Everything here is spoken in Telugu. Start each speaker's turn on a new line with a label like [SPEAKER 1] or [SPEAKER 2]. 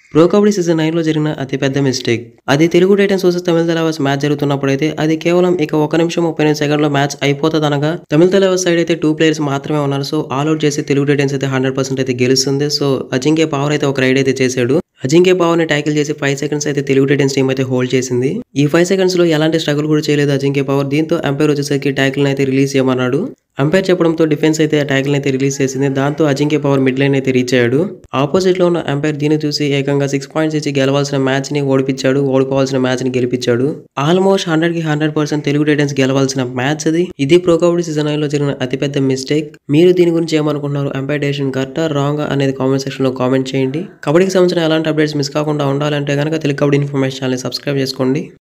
[SPEAKER 1] ప్రో కబడ్డీ సీజన్ నైన్ లో జరిగిన అతిపెద్ద మిస్టేక్ అది Telugu Titans versus Tamil Thalaivas match జరుగుతున్నప్పుడైతే అది కేవలం ఇక ఒక నిమిషం ముప్పై ఎనిమిది సెకండ్ లో మ్యాచ్ అయిపోతుంది అనగా తమిళ తెలవర్స్ సైడ్ అయితే టూ ప్లేయర్స్ మాత్రమే ఉన్నారు సో ఆల్ అవుట్ చేసి తెలుగు టైటన్స్ అయితే హండ్రెడ్ పర్సెంట్ అయితే గెలుస్తుంది సో అజింక్య పవర్ అయితే ఒక రైడ్ అయితే చేశాడు అజింక్య పవర్ ని ట్యాకిల్ చేసి ఫైవ్ సెకండ్స్ అయితే తెలుగు టైటన్స్ టీం అయితే హోల్డ్ చేసింది ఈ ఫైవ్ సెకండ్స్ లో ఎలాంటి స్ట్రగుల్ కూడా చేయలేదు అజింక్య పవర్ దీంతో అంపైర్ వచ్చేసరికి ట్యాకిల్ అయితే రిలీజ్ చేయమన్నాడు అంపైర్ చెప్పడంతో డిఫెన్స్ అయితే ఆ ట్యాకిల్ అయితే రిలీజ్ చేసింది దాంతో అజింక్య పవర్ మిడ్ లైన్ అయితే రీచ్ అయ్యాడు ఆపోజిట్ లో ఉన్న అంపైర్ దీన్ని చూసి ఏకంగా సిక్స్ పాయింట్స్ ఇచ్చి గెలవాల్సిన మ్యాచ్ ని ఓడిపించాడు ఓడిపోవాల్సిన మ్యాచ్ ని గెలిపించాడు ఆల్మోస్ట్ హండ్రెడ్ కి హండ్రెడ్ పర్సెంట్ తెలుగు టైటన్స్ గెలవాల్సిన మ్యాచ్ అది ఇది ప్రో కబడ్డీ సీజన్ నైన్ లో జరిగిన అతిపెద్ద మిస్టేక్ మీరు దీని గురించి ఏమనుకుంటున్నారు అంపైర్ డెసిషన్ కరెక్టా రాంగ్ అనేది కామెంట్ సెక్షన్ లో కామెంట్ చేయండి కబడ్డీకి సంబంధించిన ఎలాంటి అప్డేట్స్ మిస్ కాకుండా ఉండాలంటే కనుక Telugu Kabaddi information channel subscribe చేసుకోండి